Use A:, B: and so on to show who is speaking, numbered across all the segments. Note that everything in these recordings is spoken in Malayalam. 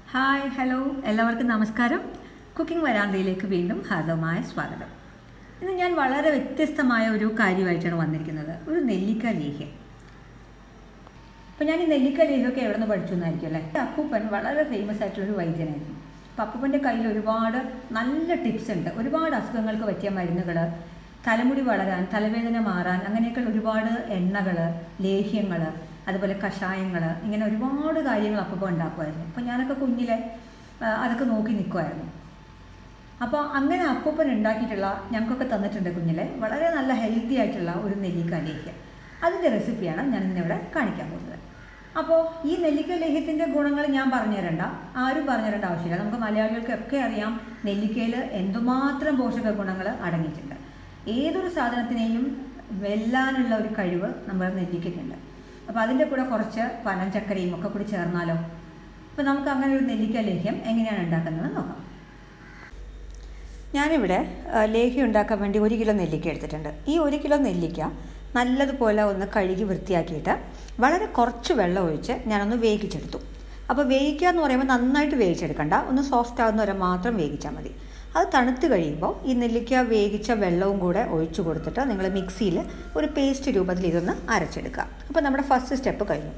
A: ഹായ് ഹലോ എല്ലാവർക്കും നമസ്കാരം കുക്കിംഗ് വരാന്തയിലേക്ക് വീണ്ടും ഹാർദവമായ സ്വാഗതം ഇന്ന് ഞാൻ വളരെ വ്യത്യസ്തമായ ഒരു കാര്യമായിട്ടാണ് വന്നിരിക്കുന്നത് ഒരു നെല്ലിക്ക ലേഹ്യം അപ്പോൾ ഞാൻ ഈ നെല്ലിക്ക ലേഹ്യമൊക്കെ എവിടെ നിന്ന് പഠിച്ചു എന്നായിരിക്കും അല്ലേ അപ്പൂപ്പൻ വളരെ ഫേമസ് ആയിട്ടുള്ളൊരു വൈദ്യനായിരുന്നു അപ്പോൾ അപ്പൂപ്പൻ്റെ കയ്യിൽ ഒരുപാട് നല്ല ടിപ്സ് ഉണ്ട് ഒരുപാട് അസുഖങ്ങൾക്ക് പറ്റിയ മരുന്നുകൾ തലമുടി വളരാൻ തലവേദന മാറാൻ അങ്ങനെയൊക്കെ ഒരുപാട് എണ്ണകൾ ലേഹ്യങ്ങൾ അതുപോലെ കഷായങ്ങൾ ഇങ്ങനെ ഒരുപാട് കാര്യങ്ങൾ അപ്പോൾ ഉണ്ടാക്കുമായിരുന്നു അപ്പോൾ ഞാനൊക്കെ കുഞ്ഞിലെ ആ, അതൊക്കെ നോക്കി നിൽക്കുമായിരുന്നു അപ്പോൾ അങ്ങനെ അപ്പൂപ്പൻ ഉണ്ടാക്കിയിട്ടുള്ള ഞങ്ങൾക്കൊക്കെ തന്നിട്ടുണ്ട് കുഞ്ഞിലെ വളരെ നല്ല ഹെൽത്തി ആയിട്ടുള്ള ഒരു നെല്ലിക്ക ലേഹ്യം അതിൻ്റെ റെസിപ്പിയാണ് ഞാൻ ഇന്നിവിടെ കാണിക്കാൻ പോകുന്നത് അപ്പോൾ ഈ നെല്ലിക്ക ലേഹ്യത്തിൻ്റെ ഗുണങ്ങൾ ഞാൻ പറഞ്ഞു തരണ്ട ആരും പറഞ്ഞു തരേണ്ട ആവശ്യമില്ല നമുക്ക് മലയാളികൾക്കൊക്കെ അറിയാം നെല്ലിക്കയിൽ എന്തുമാത്രം പോഷക ഗുണങ്ങൾ അടങ്ങിയിട്ടുണ്ട് ഏതൊരു സാധനത്തിനെയും വെല്ലാനുള്ള ഒരു കഴിവ് നമ്മുടെ നെല്ലിക്കയ്ക്കുണ്ട് അപ്പോൾ അതിൻ്റെ കൂടെ കുറച്ച് പനഞ്ചക്കരയും ഒക്കെ കൂടി ചേർന്നാലോ അപ്പോൾ നമുക്ക് അങ്ങനെ ഒരു നെല്ലിക്ക ലേഹ്യം എങ്ങനെയാണ് ഉണ്ടാക്കുന്നത് നോക്കാം ഞാനിവിടെ ആ, ലേഹ്യം ഉണ്ടാക്കാൻ വേണ്ടി ഒരു കിലോ നെല്ലിക്ക എടുത്തിട്ടുണ്ട് ഈ ഒരു കിലോ നെല്ലിക്ക നല്ലതുപോലെ ഒന്ന് കഴുകി വൃത്തിയാക്കിയിട്ട് വളരെ കുറച്ച് വെള്ളം ഒഴിച്ച് ഞാനൊന്ന് വേവിച്ചെടുത്തു അപ്പോൾ വേവിക്കുക എന്ന് പറയുമ്പോൾ നന്നായിട്ട് വേവിച്ചെടുക്കണ്ട ഒന്ന് സോഫ്റ്റ് ആകുന്ന വരെ മാത്രം വേവിച്ചാൽ മതി അത് തണുത്ത് കഴിയുമ്പോൾ ഈ നെല്ലിക്ക വേവിച്ച വെള്ളവും കൂടെ ഒഴിച്ചു കൊടുത്തിട്ട് നിങ്ങൾ മിക്സിയിൽ ഒരു പേസ്റ്റ് രൂപത്തിൽ ഇതൊന്ന് അരച്ചെടുക്കുക അപ്പോൾ നമ്മുടെ ഫസ്റ്റ് സ്റ്റെപ്പ് കഴിഞ്ഞു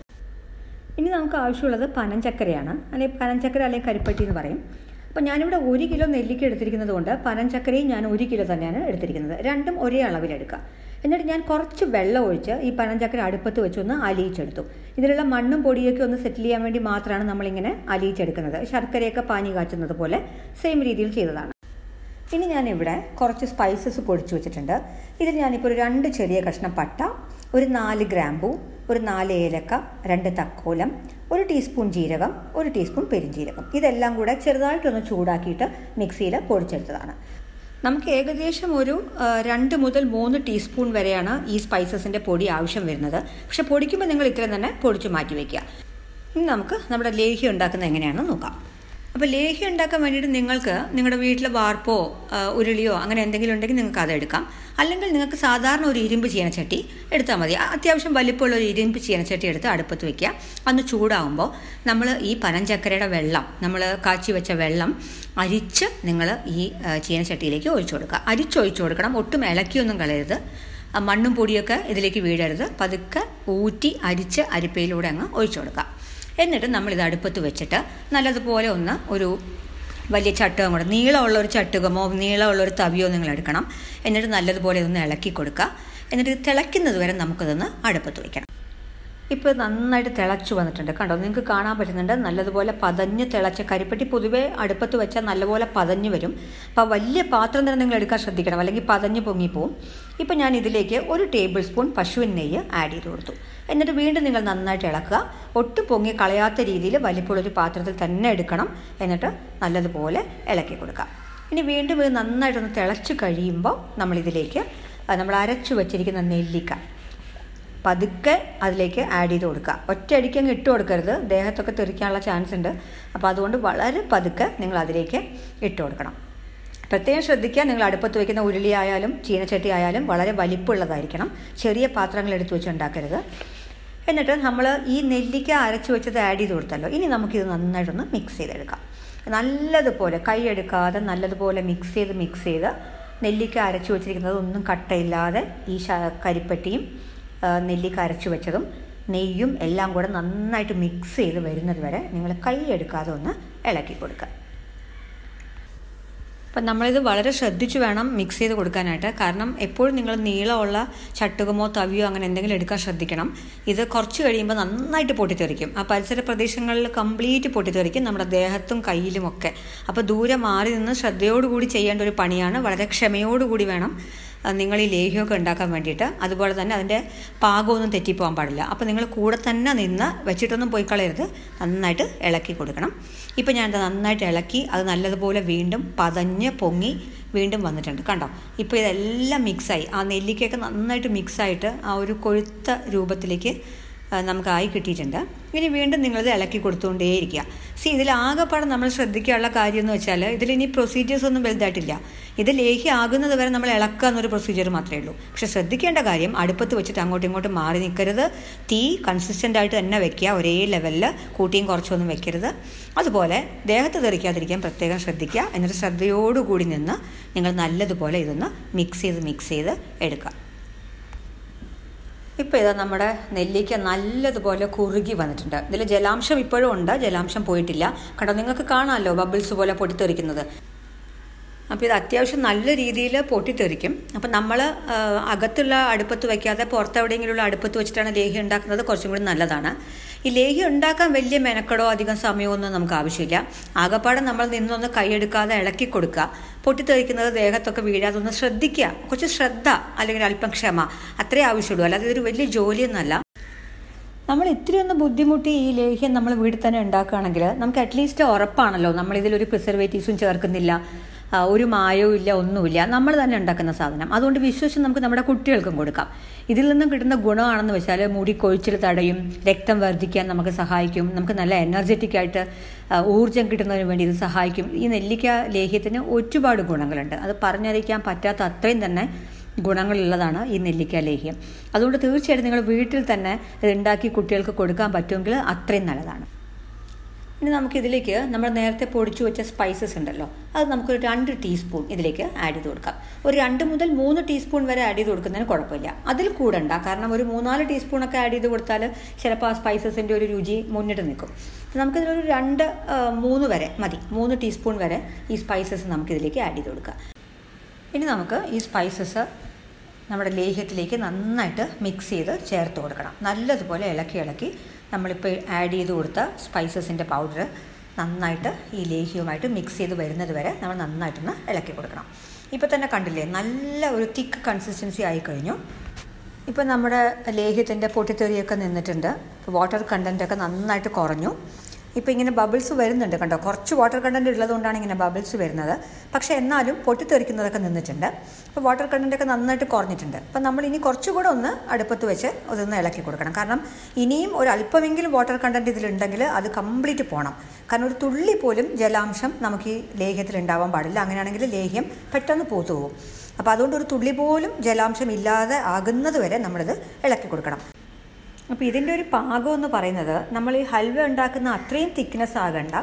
A: ഇനി നമുക്ക് ആവശ്യമുള്ളത് പനഞ്ചക്കരയാണ് അല്ലെങ്കിൽ പനഞ്ചക്കര അല്ലെങ്കിൽ കരിപ്പട്ടി എന്ന് പറയും അപ്പോൾ ഞാനിവിടെ ഒരു കിലോ നെല്ലിക്ക എടുത്തിരിക്കുന്നത് കൊണ്ട് പനഞ്ചക്കരയും ഞാൻ ഒരു കിലോ തന്നെയാണ് എടുത്തിരിക്കുന്നത് രണ്ടും ഒരേ അളവിലെടുക്കുക എന്നിട്ട് ഞാൻ കുറച്ച് വെള്ളം ഒഴിച്ച് ഈ പനഞ്ചക്കര അടുപ്പത്ത് വെച്ചൊന്ന് അലിയിച്ചെടുത്തു ഇതിലുള്ള മണ്ണും പൊടിയൊക്കെ ഒന്ന് സെറ്റിൽ ചെയ്യാൻ വേണ്ടി മാത്രമാണ് നമ്മളിങ്ങനെ അലിയിച്ചെടുക്കുന്നത് ശർക്കരയൊക്കെ പാനി കാച്ചുന്നത് പോലെ സെയിം രീതിയിൽ ചെയ്തതാണ് ഇനി ഞാനിവിടെ കുറച്ച് സ്പൈസസ് പൊടിച്ചു വെച്ചിട്ടുണ്ട് ഇതിൽ ഞാനിപ്പോൾ ഒരു രണ്ട് ചെറിയ കഷ്ണം പട്ട ഒരു നാല് ഗ്രാമ്പൂ ഒരു നാല് ഏലക്ക രണ്ട് തക്കോലം ഒരു ടീസ്പൂൺ ജീരകം ഒരു ടീസ്പൂൺ പെരിഞ്ജീരകം ഇതെല്ലാം കൂടെ ചെറുതായിട്ടൊന്ന് ചൂടാക്കിയിട്ട് മിക്സിയിൽ പൊടിച്ചെടുത്തതാണ് നമുക്ക് ഏകദേശം ഒരു ആ, രണ്ട് മുതൽ മൂന്ന് ടീസ്പൂൺ വരെയാണ് ഈ സ്പൈസസിൻ്റെ പൊടി ആവശ്യം വരുന്നത് പക്ഷെ പൊടിക്കുമ്പോൾ നിങ്ങൾ ഇത്രയും തന്നെ പൊടിച്ച് മാറ്റി വയ്ക്കുക ഇനി നമുക്ക് നമ്മുടെ ലേഹ്യം ഉണ്ടാക്കുന്നത് എങ്ങനെയാണെന്ന് നോക്കാം അപ്പോൾ ലേഹ്യം ഉണ്ടാക്കാൻ വേണ്ടിയിട്ട് നിങ്ങൾക്ക് നിങ്ങളുടെ വീട്ടിൽ വാർപ്പോ ആ, ഉരുളിയോ അങ്ങനെ എന്തെങ്കിലും ഉണ്ടെങ്കിൽ നിങ്ങൾക്ക് അത് എടുക്കാം അല്ലെങ്കിൽ നിങ്ങൾക്ക് സാധാരണ ഒരു ഇരുമ്പ് ചീനച്ചട്ടി എടുത്താൽ മതി ആ, അത്യാവശ്യം വലിപ്പമുള്ള ഒരു ഇരുമ്പ് ചീനച്ചട്ടി എടുത്ത് അടുപ്പത്ത് വെക്കുക അന്ന് ചൂടാവുമ്പോൾ നമ്മൾ ഈ പനഞ്ചക്കരയുടെ വെള്ളം നമ്മൾ കാച്ചി വെച്ച വെള്ളം അരിച്ച് നിങ്ങൾ ഈ ആ, ചീനച്ചട്ടിയിലേക്ക് ഒഴിച്ചു കൊടുക്കുക അരിച്ചൊഴിച്ചു കൊടുക്കണം ഒട്ടും ഇളക്കിയൊന്നും കളയരുത് ആ മണ്ണും പൊടിയൊക്കെ ഇതിലേക്ക് വീഴരുത് പതുക്കെ ഊറ്റി അരിച്ച് അരിപ്പയിലൂടെ അങ്ങ് ഒഴിച്ചു കൊടുക്കുക എന്നിട്ട് നമ്മളിത് അടുപ്പത്ത് വെച്ചിട്ട് നല്ലതുപോലെ ഒന്ന് ഒരു വലിയ ചട്ടുകം കൂടെ നീളമുള്ള ഒരു ചട്ടുകമോ നീളമുള്ള ഒരു തവിയോ നിങ്ങൾ എടുക്കണം എന്നിട്ട് നല്ലതുപോലെ ഒന്ന് ഇളക്കി കൊടുക്കുക എന്നിട്ട് ഇത് തിളയ്ക്കുന്നത് വരെ നമുക്കിതൊന്ന് അടുപ്പത്ത് വയ്ക്കണം ഇപ്പോൾ നന്നായിട്ട് തിളച്ചു വന്നിട്ടുണ്ട് കണ്ടോ നിങ്ങൾക്ക് കാണാൻ പറ്റുന്നുണ്ട് നല്ലതുപോലെ പതഞ്ഞ് തിളച്ച കരിപ്പട്ടി പൊതുവേ അടുപ്പത്ത് വെച്ചാൽ നല്ലപോലെ പതഞ്ഞ് വരും അപ്പോൾ വലിയ പാത്രം തന്നെ നിങ്ങൾ എടുക്കാൻ ശ്രദ്ധിക്കണം അല്ലെങ്കിൽ പതഞ്ഞ് പൊങ്ങിപ്പോവും ഇപ്പോൾ ഞാൻ ഇതിലേക്ക് ഒരു ടേബിൾ സ്പൂൺ പശുവിൻ നെയ്യ് ആഡ് ചെയ്ത് കൊടുത്തു എന്നിട്ട് വീണ്ടും നിങ്ങൾ നന്നായിട്ട് ഇളക്കുക ഒട്ടും പൊങ്ങി കളയാത്ത രീതിയിൽ വലിപ്പമുള്ളൊരു പാത്രത്തിൽ തന്നെ എടുക്കണം എന്നിട്ട് നല്ലതുപോലെ ഇളക്കി കൊടുക്കുക ഇനി വീണ്ടും ഇത് നന്നായിട്ടൊന്ന് തിളച്ച് കഴിയുമ്പോൾ നമ്മളിതിലേക്ക് ആ, നമ്മൾ അരച്ചു വച്ചിരിക്കുന്ന നെല്ലിക്ക പതുക്കെ അതിലേക്ക് ആഡ് ചെയ്ത് കൊടുക്കുക ഒറ്റയടിക്ക് അങ്ങ് ഇട്ട് കൊടുക്കരുത് ദേഹത്തൊക്കെ തെറിക്കാനുള്ള ചാൻസ് ഉണ്ട് അപ്പോൾ അതുകൊണ്ട് വളരെ പതുക്കെ നിങ്ങൾ അതിലേക്ക് ഇട്ട് കൊടുക്കണം പ്രത്യേകം ശ്രദ്ധിക്കുക നിങ്ങൾ അടുപ്പത്ത് വയ്ക്കുന്ന ഉരുളി ആയാലും ചീനച്ചട്ടി ആയാലും വളരെ വലിപ്പമുള്ളതായിരിക്കണം ചെറിയ പാത്രങ്ങൾ എടുത്ത് വെച്ച് ഉണ്ടാക്കരുത് എന്നിട്ട് നമ്മൾ ഈ നെല്ലിക്ക അരച്ച് വെച്ചത് ആഡ് ചെയ്ത് കൊടുത്തല്ലോ ഇനി നമുക്കിത് നന്നായിട്ടൊന്ന് മിക്സ് ചെയ്തെടുക്കാം നല്ലതുപോലെ കൈ എടുക്കാതെ നല്ലതുപോലെ മിക്സ് ചെയ്ത് മിക്സ് ചെയ്ത് നെല്ലിക്ക അരച്ച് വെച്ചിരിക്കുന്നത് ഒന്നും കട്ടയില്ലാതെ ഈ ശ- കരിപ്പട്ടിയും ആ, നെല്ലിക്ക അരച്ചു വെച്ചതും നെയ്യും എല്ലാം കൂടെ നന്നായിട്ട് മിക്സ് ചെയ്ത് വരുന്നത് വരെ നിങ്ങൾ കൈ എടുക്കാതെ ഒന്ന് ഇളക്കി കൊടുക്കുക അപ്പം നമ്മളിത് വളരെ ശ്രദ്ധിച്ചു വേണം മിക്സ് ചെയ്ത് കൊടുക്കാനായിട്ട് കാരണം എപ്പോഴും നിങ്ങൾ നീളമുള്ള ചട്ടുകമോ തവിയോ അങ്ങനെ എന്തെങ്കിലും എടുക്കാൻ ശ്രദ്ധിക്കണം ഇത് കുറച്ച് കഴിയുമ്പോൾ നന്നായിട്ട് പൊട്ടിത്തെറിക്കും ആ പരിസര പ്രദേശങ്ങളിൽ കംപ്ലീറ്റ് പൊട്ടിത്തെറിക്കും നമ്മുടെ ദേഹത്തും കയ്യിലുമൊക്കെ അപ്പോൾ ദൂരെ മാറി നിന്ന് ശ്രദ്ധയോടുകൂടി ചെയ്യേണ്ട ഒരു പണിയാണ് വളരെ ക്ഷമയോടുകൂടി വേണം ആ, നിങ്ങൾ ഈ ലേഹ്യമൊക്കെ ഉണ്ടാക്കാൻ വേണ്ടിയിട്ട് അതുപോലെ തന്നെ അതിൻ്റെ പാകമൊന്നും തെറ്റിപ്പോകാൻ പാടില്ല അപ്പോൾ നിങ്ങൾ കൂടെ തന്നെ നിന്ന് വെച്ചിട്ടൊന്നും പോയി കളയരുത് നന്നായിട്ട് ഇളക്കി കൊടുക്കണം ഇപ്പോൾ ഞാൻ നന്നായിട്ട് ഇളക്കി അത് നല്ലതുപോലെ വീണ്ടും പതഞ്ഞ് പൊങ്ങി വീണ്ടും വന്നിട്ടുണ്ട് കണ്ടോ ഇപ്പോൾ ഇതെല്ലാം മിക്സായി ആ നെല്ലിക്കയൊക്കെ നന്നായിട്ട് മിക്സായിട്ട് ആ ഒരു കൊഴുത്ത രൂപത്തിലേക്ക് ആ, നമുക്കായി കിട്ടിയിട്ടുണ്ട് ഇനി വീണ്ടും നിങ്ങളിത് ഇളക്കി കൊടുത്തുകൊണ്ടേയിരിക്കുക സി ഇതിൽ ആകെപ്പാടെ നമ്മൾ ശ്രദ്ധിക്കാനുള്ള കാര്യം എന്ന് വെച്ചാൽ ഇതിൽ ഇനി പ്രൊസീജിയേഴ്സ് ഒന്നും വലുതായിട്ടില്ല ഇത് ലേഹ്യമാകുന്നത് വരെ നമ്മൾ ഇളക്കുക എന്നൊരു പ്രൊസീജിയർ മാത്രമേ ഉള്ളൂ പക്ഷെ ശ്രദ്ധിക്കേണ്ട കാര്യം അടുപ്പത്ത് വെച്ചിട്ട് അങ്ങോട്ടും ഇങ്ങോട്ടും മാറി നിൽക്കരുത് തീ കൺസിസ്റ്റൻ്റ് ആയിട്ട് തന്നെ വെക്കുക ഒരേ ലെവലിൽ കൂട്ടിയും കുറച്ചൊന്നും വെക്കരുത് അതുപോലെ ദേഹത്ത് തെറിക്കാതിരിക്കാൻ പ്രത്യേകം ശ്രദ്ധിക്കുക എന്നിട്ട് ശ്രദ്ധയോടുകൂടി നിന്ന് നിങ്ങൾ നല്ലതുപോലെ ഇതൊന്ന് മിക്സ് ചെയ്ത് മിക്സ് ചെയ്ത് എടുക്കുക ഇപ്പോൾ ഇതാ നമ്മുടെ നെല്ലിക്ക നല്ലതുപോലെ കുറുകി വന്നിട്ടുണ്ട് ഇതിൽ ജലാംശം ഇപ്പോഴും ഉണ്ട് ജലാംശം പോയിട്ടില്ല കണ്ടോ നിങ്ങൾക്ക് കാണാമല്ലോ ബബിൾസ് പോലെ പൊട്ടിത്തെറിക്കുന്നത് അപ്പോൾ ഇത് അത്യാവശ്യം നല്ല രീതിയിൽ പൊട്ടിത്തെറിക്കും അപ്പം നമ്മൾ അകത്തുള്ള അടുപ്പത്ത് വയ്ക്കാതെ പുറത്തെവിടെയെങ്കിലുള്ള അടുപ്പത്ത് വെച്ചിട്ടാണ് ലേഹ്യം ഉണ്ടാക്കുന്നത് കുറച്ചും കൂടി നല്ലതാണ് ഈ ലേഹ്യം ഉണ്ടാക്കാൻ വലിയ മെനക്കടോ അധികം സമയമൊന്നും നമുക്ക് ആവശ്യമില്ല ആകപ്പാടെ നമ്മൾ നിന്നൊന്ന് കൈയെടുക്കാതെ ഇളക്കി കൊടുക്കുക പൊട്ടിത്തെറിക്കുന്നത് ദേഹത്തൊക്കെ വീഴാതെ ഒന്ന് ശ്രദ്ധിക്കുക കുറച്ച് ശ്രദ്ധ അല്ലെങ്കിൽ അല്പം ക്ഷമ അത്രേ ആവശ്യമുള്ളൂ അല്ലാതെ ഇതൊരു വലിയ ജോലിയൊന്നല്ല നമ്മൾ ഇത്തിരി ഒന്ന് ബുദ്ധിമുട്ടി ഈ ലേഹ്യം നമ്മൾ വീട്ടിൽ തന്നെ ഉണ്ടാക്കുകയാണെങ്കിൽ നമുക്ക് അറ്റ്ലീസ്റ്റ് ഉറപ്പാണല്ലോ നമ്മൾ ഇതിലൊരു പ്രിസർവേറ്റീവ്സും ചേർക്കുന്നില്ല ആ, ഒരു മായവും ഇല്ല ഒന്നുമില്ല നമ്മൾ തന്നെ ഉണ്ടാക്കുന്ന സാധനം അതുകൊണ്ട് വിശ്വസിച്ച് നമുക്ക് നമ്മുടെ കുട്ടികൾക്കും കൊടുക്കാം ഇതിൽ നിന്നും കിട്ടുന്ന ഗുണമാണെന്ന് വെച്ചാൽ മുടി കൊഴിച്ചിൽ തടയും രക്തം വർദ്ധിക്കാൻ നമുക്ക് സഹായിക്കും നമുക്ക് നല്ല എനർജറ്റിക് ആയിട്ട് ആ, ഊർജ്ജം കിട്ടുന്നതിന് വേണ്ടി ഇത് സഹായിക്കും ഈ നെല്ലിക്ക ലേഹ്യത്തിന് ഒരുപാട് ഗുണങ്ങളുണ്ട് അത് പറഞ്ഞറിയിക്കാൻ പറ്റാത്ത അത്രയും തന്നെ ഗുണങ്ങളുള്ളതാണ് ഈ നെല്ലിക്ക ലേഹ്യം അതുകൊണ്ട് തീർച്ചയായിട്ടും നിങ്ങൾ വീട്ടിൽ തന്നെ ഇത് ഉണ്ടാക്കി കുട്ടികൾക്ക് കൊടുക്കാൻ പറ്റുമെങ്കിൽ അത്രയും നല്ലതാണ് ഇനി നമുക്കിതിലേക്ക് നമ്മൾ നേരത്തെ പൊടിച്ചു വെച്ച സ്പൈസസ് ഉണ്ടല്ലോ അത് നമുക്കൊരു രണ്ട് ടീസ്പൂൺ ഇതിലേക്ക് ആഡ് ചെയ്ത് കൊടുക്കാം ഒരു രണ്ട് മുതൽ മൂന്ന് ടീസ്പൂൺ വരെ ആഡ് ചെയ്ത് കൊടുക്കുന്നതിന് കുഴപ്പമില്ല അതിൽ കൂടണ്ട കാരണം ഒരു മൂന്നാല് ടീസ്പൂണൊക്കെ ആഡ് ചെയ്ത് കൊടുത്താൽ ചിലപ്പോൾ ആ സ്പൈസസിൻ്റെ ഒരു രുചി മുന്നിട്ട് നിൽക്കും നമുക്കിതിലൊരു രണ്ട് ആ, മൂന്ന് വരെ മതി മൂന്ന് ടീസ്പൂൺ വരെ ഈ സ്പൈസസ് നമുക്കിതിലേക്ക് ആഡ് ചെയ്ത് കൊടുക്കാം ഇനി നമുക്ക് ഈ സ്പൈസസ് നമ്മുടെ ലേഹ്യത്തിലേക്ക് നന്നായിട്ട് മിക്സ് ചെയ്ത് ചേർത്ത് കൊടുക്കണം നല്ലതുപോലെ ഇളക്കി ഇളക്കി നമ്മളിപ്പോൾ ആഡ് ചെയ്ത് കൊടുത്ത സ്പൈസസിൻ്റെ പൗഡർ നന്നായിട്ട് ഈ ലേഹ്യവുമായിട്ട് മിക്സ് ചെയ്ത് വരുന്നത് വരെ നമ്മൾ നന്നായിട്ടൊന്ന് ഇളക്കി കൊടുക്കണം ഇപ്പോൾ തന്നെ കണ്ടില്ലേ നല്ല ഒരു തിക്ക് കൺസിസ്റ്റൻസി ആയി കഴിഞ്ഞു ഇപ്പോൾ നമ്മുടെ ലേഹ്യത്തിൻ്റെ പൊട്ടിത്തെറിയൊക്കെ നിന്നിട്ടുണ്ട് വാട്ടർ കണ്ടൻറ്റൊക്കെ നന്നായിട്ട് കുറഞ്ഞു ഇപ്പോൾ ഇങ്ങനെ ബബിൾസ് വരുന്നുണ്ട് കണ്ടോ കുറച്ച് വാട്ടർ കണ്ടൻറ്റ് ഉള്ളതുകൊണ്ടാണ് ഇങ്ങനെ ബബിൾസ് വരുന്നത് പക്ഷേ എന്നാലും പൊട്ടിത്തെറിക്കുന്നതൊക്കെ നിന്നിട്ടുണ്ട് അപ്പോൾ വാട്ടർ കണ്ടൻറ്റൊക്കെ നന്നായിട്ട് കുറഞ്ഞിട്ടുണ്ട് അപ്പോൾ നമ്മൾ ഇനി കുറച്ചുകൂടെ ഒന്ന് അടുപ്പത്ത് വെച്ച് അതൊന്ന് ഇളക്കി കൊടുക്കണം കാരണം ഇനിയും ഒരു അല്പമെങ്കിലും വാട്ടർ കണ്ടൻറ്റ് ഇതിലുണ്ടെങ്കിൽ അത് കംപ്ലീറ്റ് പോകണം കാരണം ഒരു തുള്ളി പോലും ജലാംശം നമുക്ക് ഈ ലേഹ്യത്തിൽ ഉണ്ടാവാൻ പാടില്ല അങ്ങനെയാണെങ്കിൽ ലേഹ്യം പെട്ടെന്ന് പൂത്തു പോകും അപ്പോൾ അതുകൊണ്ട് ഒരു തുള്ളി പോലും ജലാംശം ഇല്ലാതെ ആകുന്നത് വരെ നമ്മളിത് ഇളക്കി കൊടുക്കണം അപ്പോൾ ഇതിൻ്റെ ഒരു പാകം എന്ന് പറയുന്നത് നമ്മൾ ഈ ഹൽവ ഉണ്ടാക്കുന്ന അത്രയും തിക്നെസ് ആകണ്ട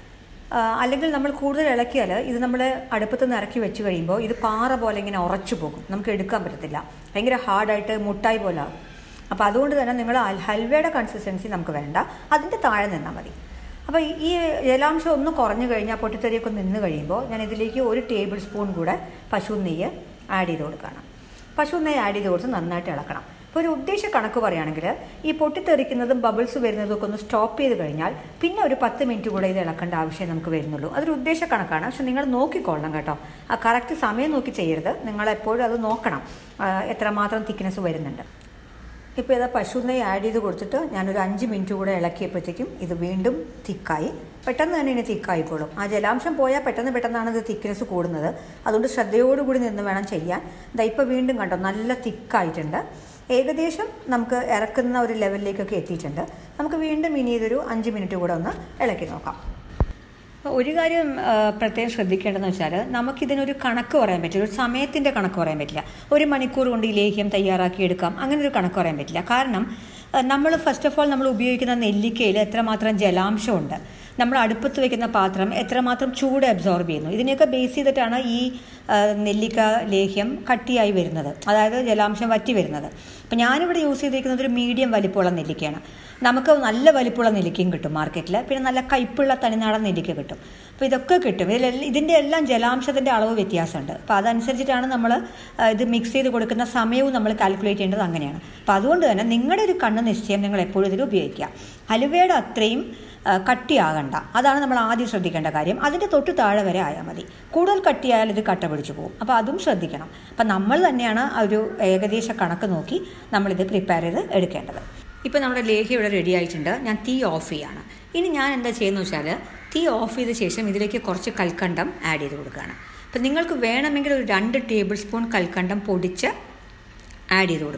A: ആ, അല്ലെങ്കിൽ നമ്മൾ കൂടുതൽ ഇളക്കിയാൽ ഇത് നമ്മൾ അടുപ്പത്ത് നിന്ന് ഇറക്കി വെച്ച് കഴിയുമ്പോൾ ഇത് പാറ പോലെ ഇങ്ങനെ ഉറച്ചു പോകും നമുക്ക് എടുക്കാൻ പറ്റത്തില്ല ഭയങ്കര ഹാർഡായിട്ട് മുട്ടായി പോലെ ആകും അപ്പോൾ അതുകൊണ്ട് തന്നെ നിങ്ങൾ അൽ- ഹൽവയുടെ കൺസിസ്റ്റൻസി നമുക്ക് വേണ്ട അതിൻ്റെ താഴെ നിന്നാൽ മതി അപ്പോൾ ഈ- ഈ ജലാംശം ഒന്ന് കുറഞ്ഞു കഴിഞ്ഞാൽ പൊട്ടിത്തെറിയൊക്കെ നിന്ന് കഴിയുമ്പോൾ ഞാൻ ഇതിലേക്ക് ഒരു ടേബിൾ സ്പൂൺ കൂടെ പശു നെയ്യ് ആഡ് ചെയ്ത് കൊടുക്കണം പശു നെയ്യ് ആഡ് ചെയ്ത് കൊടുത്ത് നന്നായിട്ട് ഇളക്കണം അപ്പോൾ ഒരു ഉദ്ദേശ കണക്ക് പറയുകയാണെങ്കിൽ ഈ പൊട്ടിത്തെറിക്കുന്നതും ബബിൾസ് വരുന്നതും ഒക്കെ ഒന്ന് സ്റ്റോപ്പ് ചെയ്ത് കഴിഞ്ഞാൽ പിന്നെ ഒരു പത്ത് മിനിറ്റ് കൂടെ ഇത് ഇളക്കേണ്ട ആവശ്യം നമുക്ക് വരുന്നുള്ളൂ അതൊരു ഉദ്ദേശ കണക്കാണ് പക്ഷെ നിങ്ങൾ നോക്കിക്കൊള്ളണം കേട്ടോ ആ കറക്റ്റ് സമയം നോക്കി ചെയ്യരുത് നിങ്ങൾ എപ്പോഴും അത് നോക്കണം ആ, എത്രമാത്രം തിക്നെസ് വരുന്നുണ്ട് ഇപ്പോൾ ഇതാ പശു നെയ്യ് ആഡ് ചെയ്ത് കൊടുത്തിട്ട് ഞാനൊരു അഞ്ച് മിനിറ്റ് കൂടെ ഇളക്കിയപ്പോഴത്തേക്കും ഇത് വീണ്ടും തിക്കായി പെട്ടെന്ന് തന്നെ ഇനി തിക്കായിക്കോളും ആ ജലാംശം പോയാൽ പെട്ടെന്ന് പെട്ടെന്നാണ് ഇത് തിക്നെസ് കൂടുന്നത് അതുകൊണ്ട് ശ്രദ്ധയോടുകൂടി നിന്ന് വേണം ചെയ്യാൻ ഇതാ ഇപ്പോൾ വീണ്ടും കണ്ടോ നല്ല തിക്കായിട്ടുണ്ട് ഏകദേശം നമുക്ക് ഇറക്കുന്ന ഒരു ലെവലിലേക്കൊക്കെ എത്തിയിട്ടുണ്ട് നമുക്ക് വീണ്ടും ഇനി ഇതൊരു അഞ്ച് മിനിറ്റ് കൂടെ ഒന്ന് ഇളക്കി നോക്കാം അപ്പോൾ ഒരു കാര്യം ആ, പ്രത്യേകം ശ്രദ്ധിക്കേണ്ടതെന്ന് വെച്ചാൽ നമുക്കിതിനൊരു കണക്ക് പറയാൻ പറ്റില്ല ഒരു സമയത്തിൻ്റെ കണക്ക് പറയാൻ പറ്റില്ല ഒരു മണിക്കൂർ കൊണ്ട് ഈ ലേഹ്യം തയ്യാറാക്കി എടുക്കാം അങ്ങനെ ഒരു കണക്ക് പറയാൻ പറ്റില്ല കാരണം നമ്മൾ ഫസ്റ്റ് ഓഫ് ഓൾ നമ്മൾ ഉപയോഗിക്കുന്ന നെല്ലിക്കയിൽ എത്രമാത്രം ജലാംശമുണ്ട് നമ്മൾ അടുപ്പത്ത് വെക്കുന്ന പാത്രം എത്രമാത്രം ചൂട് അബ്സോർബ് ചെയ്യുന്നു ഇതിനെയൊക്കെ ബേസ് ചെയ്തിട്ടാണ് ഈ ആ, നെല്ലിക്ക ലേഹ്യം കട്ടിയായി വരുന്നത് അതായത് ജലാംശം വറ്റി വരുന്നത് അപ്പം ഞാനിവിടെ യൂസ് ചെയ്തിരിക്കുന്നത് ഒരു മീഡിയം വലിപ്പമുള്ള നെല്ലിക്കയാണ് നമുക്ക് നല്ല വലിപ്പമുള്ള നെല്ലിക്കയും കിട്ടും മാർക്കറ്റിൽ പിന്നെ നല്ല കയ്പുള്ള തനിനാടൻ നെല്ലിക്ക കിട്ടും അപ്പോൾ ഇതൊക്കെ കിട്ടും ഇതിലെല്ലാം ഇതിൻ്റെ എല്ലാം ജലാംശത്തിൻ്റെ അളവ് വ്യത്യാസമുണ്ട് അപ്പോൾ അതനുസരിച്ചിട്ടാണ് നമ്മൾ ഇത് മിക്സ് ചെയ്ത് കൊടുക്കുന്ന സമയവും നമ്മൾ കാൽക്കുലേറ്റ് ചെയ്യേണ്ടത് അങ്ങനെയാണ് അപ്പോൾ അതുകൊണ്ട് തന്നെ നിങ്ങളുടെ ഒരു കണ്ണ് നിശ്ചയം നിങ്ങൾ എപ്പോഴും ഇതിൽ ഉപയോഗിക്കുക ഹലുവയുടെ അത്രയും ആ, കട്ടിയാകണ്ട അതാണ് നമ്മൾ ആദ്യം ശ്രദ്ധിക്കേണ്ട കാര്യം അതിൻ്റെ തൊട്ട് താഴെ വരെ ആയാൽ മതി കൂടുതൽ കട്ടിയായാൽ ഇത് കട്ട പിടിച്ചു പോകും അപ്പോൾ അതും ശ്രദ്ധിക്കണം അപ്പം നമ്മൾ തന്നെയാണ് ആ ഒരു ഏകദേശ കണക്ക് നോക്കി നമ്മളിത് പ്രിപ്പയർ ചെയ്ത് എടുക്കേണ്ടത് ഇപ്പോൾ നമ്മുടെ ലേഹ്യം ഇവിടെ റെഡി ആയിട്ടുണ്ട് ഞാൻ തീ ഓഫ് ചെയ്യാണ് ഇനി ഞാൻ എന്താ ചെയ്യുന്നത് വെച്ചാൽ തീ ഓഫ് ചെയ്ത ശേഷം ഇതിലേക്ക് കുറച്ച് കൽക്കണ്ടം ആഡ് ചെയ്ത് കൊടുക്കുകയാണ് അപ്പം നിങ്ങൾക്ക് വേണമെങ്കിൽ ഒരു രണ്ട് ടേബിൾ സ്പൂൺ കൽക്കണ്ടം പൊടിച്ച് ആഡ് ചെയ്ത് കൊടുക്കാം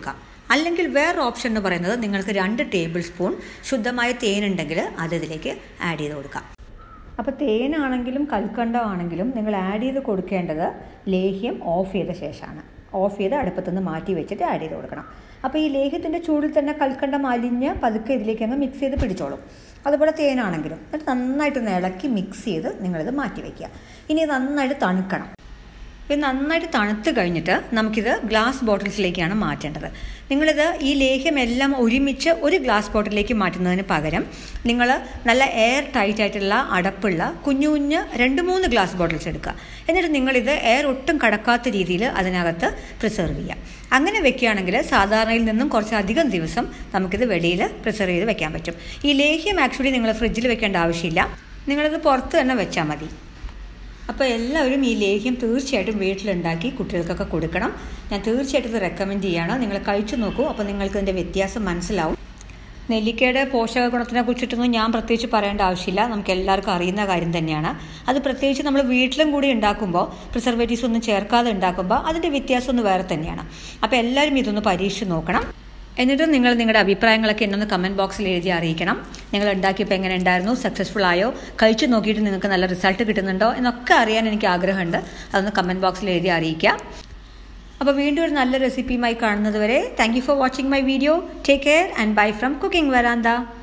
A: അല്ലെങ്കിൽ വേറൊരു ഓപ്ഷൻ എന്ന് പറയുന്നത് നിങ്ങൾക്ക് രണ്ട് ടേബിൾ സ്പൂൺ ശുദ്ധമായ തേനുണ്ടെങ്കിൽ അത് ഇതിലേക്ക് ആഡ് ചെയ്ത് കൊടുക്കാം അപ്പോൾ തേനാണെങ്കിലും കൽക്കണ്ടമാണെങ്കിലും നിങ്ങൾ ആഡ് ചെയ്ത് കൊടുക്കേണ്ടത് ലേഹ്യം ഓഫ് ചെയ്ത ശേഷമാണ് ഓഫ് ചെയ്ത് അടുപ്പത്തുനിന്ന് മാറ്റി വെച്ചിട്ട് ആഡ് ചെയ്ത് കൊടുക്കണം അപ്പോൾ ഈ ലേഹ്യത്തിൻ്റെ ചൂടിൽ തന്നെ കൽക്കണ്ടം അലിഞ്ഞ് പതുക്കെ ഇതിലേക്ക് അങ്ങ് മിക്സ് ചെയ്ത് പിടിച്ചോളും അതുപോലെ തേനാണെങ്കിലും എന്നിട്ട് നന്നായിട്ട് ഇളക്കി മിക്സ് ചെയ്ത് നിങ്ങളിത് മാറ്റി വയ്ക്കുക ഇനി ഇത് നന്നായിട്ട് തണുക്കണം ഇത് നന്നായിട്ട് തണുത്ത് കഴിഞ്ഞിട്ട് നമുക്കിത് ഗ്ലാസ് ബോട്ടിൽസിലേക്കാണ് മാറ്റേണ്ടത് നിങ്ങളിത് ഈ ലേഹ്യമെല്ലാം ഒരുമിച്ച് ഒരു ഗ്ലാസ് ബോട്ടിലേക്ക് മാറ്റുന്നതിന് പകരം നിങ്ങൾ നല്ല എയർ ടൈറ്റ് ആയിട്ടുള്ള അടപ്പുള്ള കുഞ്ഞു കുഞ്ഞ് രണ്ട് മൂന്ന് ഗ്ലാസ് ബോട്ടിൽസ് എടുക്കുക എന്നിട്ട് നിങ്ങളിത് എയർ ഒട്ടും കടക്കാത്ത രീതിയിൽ അതിനകത്ത് പ്രിസർവ് ചെയ്യുക അങ്ങനെ വെക്കുകയാണെങ്കിൽ സാധാരണയിൽ നിന്നും കുറച്ചധികം ദിവസം നമുക്കിത് വെളിയിൽ പ്രിസർവ് ചെയ്ത് വെക്കാൻ പറ്റും ഈ ലേഹ്യം ആക്ച്വലി നിങ്ങൾ ഫ്രിഡ്ജിൽ വെക്കേണ്ട ആവശ്യമില്ല നിങ്ങളിത് പുറത്ത് തന്നെ വെച്ചാൽ മതി അപ്പോൾ എല്ലാവരും ഈ ലേഹ്യം തീർച്ചയായിട്ടും വീട്ടിലുണ്ടാക്കി കുട്ടികൾക്കൊക്കെ കൊടുക്കണം ഞാൻ തീർച്ചയായിട്ടും ഇത് റെക്കമെൻഡ് ചെയ്യാണ് നിങ്ങൾ കഴിച്ചു നോക്കൂ അപ്പോൾ നിങ്ങൾക്ക് ഇതിൻ്റെ വ്യത്യാസം മനസ്സിലാവും നെല്ലിക്കയുടെ പോഷക ഗുണത്തിനെ കുറിച്ചിട്ടൊന്നും ഞാൻ പ്രത്യേകിച്ച് പറയേണ്ട ആവശ്യമില്ല നമുക്ക് എല്ലാവർക്കും അറിയുന്ന കാര്യം തന്നെയാണ് അത് പ്രത്യേകിച്ച് നമ്മൾ വീട്ടിലും കൂടി ഉണ്ടാക്കുമ്പോൾ പ്രിസർവേറ്റീവ്സ് ഒന്നും ചേർക്കാതെ ഉണ്ടാക്കുമ്പോൾ അതിൻ്റെ വ്യത്യാസം ഒന്ന് വേറെ തന്നെയാണ് അപ്പോൾ എല്ലാവരും ഇതൊന്ന് പരീക്ഷിച്ച് നോക്കണം എന്നിട്ട് നിങ്ങൾ നിങ്ങളുടെ അഭിപ്രായങ്ങളൊക്കെ എന്നൊന്ന് കമൻറ്റ് ബോക്സിൽ എഴുതി അറിയിക്കണം നിങ്ങൾ ഉണ്ടാക്കിയപ്പോൾ എങ്ങനെ ഉണ്ടായിരുന്നു സക്സസ്ഫുൾ ആയോ കഴിച്ചു നോക്കിയിട്ട് നിങ്ങൾക്ക് നല്ല റിസൾട്ട് കിട്ടുന്നുണ്ടോ എന്നൊക്കെ അറിയാൻ എനിക്ക് ആഗ്രഹമുണ്ട് അതൊന്ന് കമൻറ്റ് ബോക്സിൽ എഴുതി അറിയിക്കുക അപ്പോൾ വീണ്ടും ഒരു നല്ല റെസിപ്പിയുമായി കാണുന്നത് വരെ thank you for watching my video take care and bye from cooking വരാന്ത